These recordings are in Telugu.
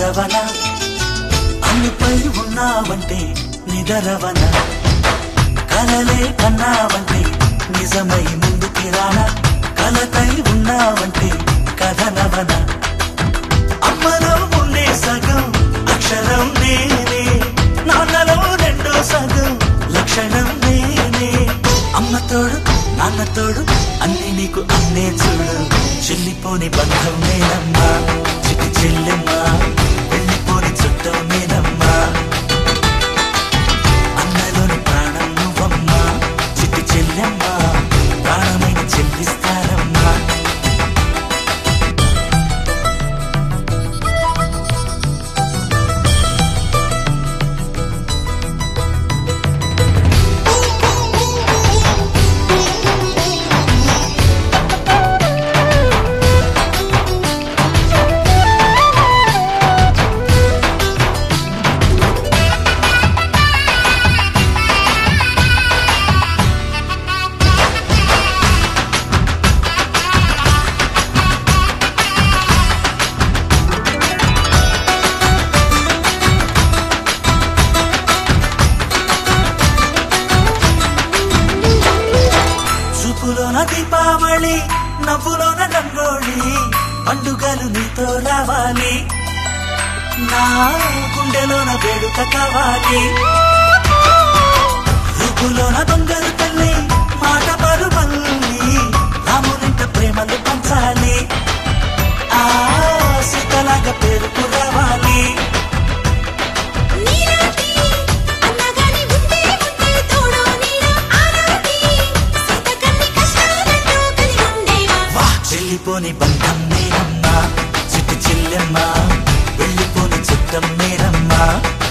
నిదరవన అన్నిపై ఉన్నావంటే నిదరవన కలలే కన్నావంటే నిజమై ముందుకి రానా కలతై ఉన్నావంటే కథనవన అమ్మలో ఉండే సగం అక్షరం నేనే నాన్నలో రెండో సగం లక్షణం నేనే అమ్మ తోడు నాన్న తోడు అన్ని నీకు అన్నే చూడు చెల్లిపోని బంధం నేనమ్మా చిట్టి చెల్లెమ్మా వెళ్ళిపోని చుట్టం నేనమ్మా అన్నలోని ప్రాణం నువ్వమ్మా చిట్టి చెల్లెమ్మా ప్రాణమైన చెల్లిస్తారమ్మా చూపులోన దీపావళి నవ్వులోన రంగోళి పండుగలు నీతో రావాలి నా గుండెలోన వేడుక కావాలి రూపులోన దొంగలు తల్లి మాట పరుమల్లి రామునింట ప్రేమలు పంచాలి ఆ సీతలాగా పేరుకు రావాలి నీలాంటి అన్నగాని ఉంటే ఉంటే తోడు నీడ ఆనాటి సీత కన్ని కష్టాలతో కలిగి ఉండేవా వా చెల్లిపోని బంధం నేనమ్మా చిట్టి చెల్లెమ్మా వెళ్ళిపోని చుట్టం నేనమ్మా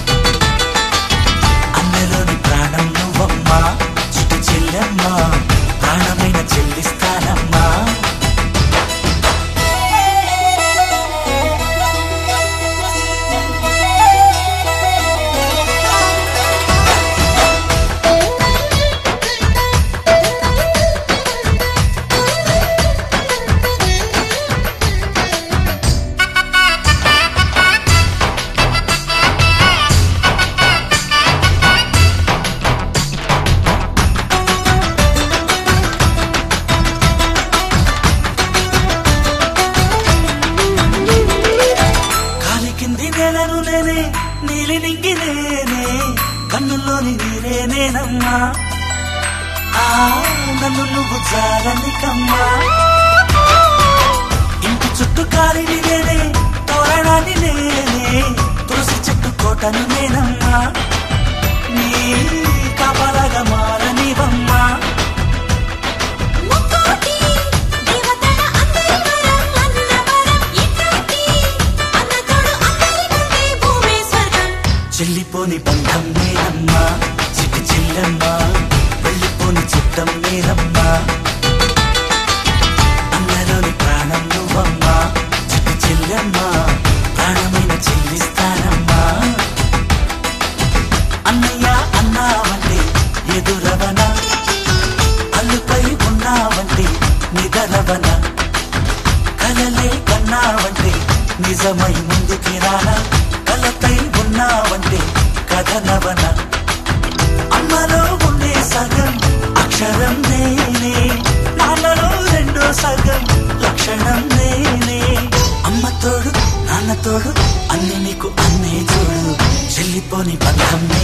అన్నలోని ప్రాణం నువ్వమ్మా చిట్టి చెల్లెమ్మా ప్రాణమైన చెల్లిస్తానమ్మా కాలి కింది నేలను నేనే నీలి నింగి నేనే కన్నుల్లోని నీరే నేనమ్మా ఆ నన్ను నువ్వు జాలని కమ్మా ఇంటి చుట్టూ కాలిని నేనే తోరణాన్ని నేనే తులసి చెట్టు కోటను నేనమ్మా నీ కాపలాగా మారనివమ్మా ముక్కోటి దేవతల అందరి వరం అన్న వరం ఇట్లాంటి అన్న తోడు అందరికంటే భూమి స్వర్గం చెల్లిపోని బంధం నేనమ్మా చిట్టి చెల్లెమ్మా వెళ్ళిపోని చుట్టం నేనమ్మా అన్నలోని ప్రాణం నువ్వమ్మా చిట్టి చెల్లెమ్మా ప్రాణమైన చెల్లిస్తానమ్మా అన్నయ్య అన్నావంటే ఎదురవన అల్లుపై ఉన్నావంటే నిదరవన కలలే కన్నావంటే నిజమై ముందుకి రానా కలతై ఉన్నావంటే కథనవన అమ్మలో ఉండే సగం అక్షరం నేనే నాన్నలో రెండో సగం లక్షణం నేనే అమ్మ తోడు నాన్న తోడు అన్ని నీకు అన్నే చూడు చెల్లిపోని బంధం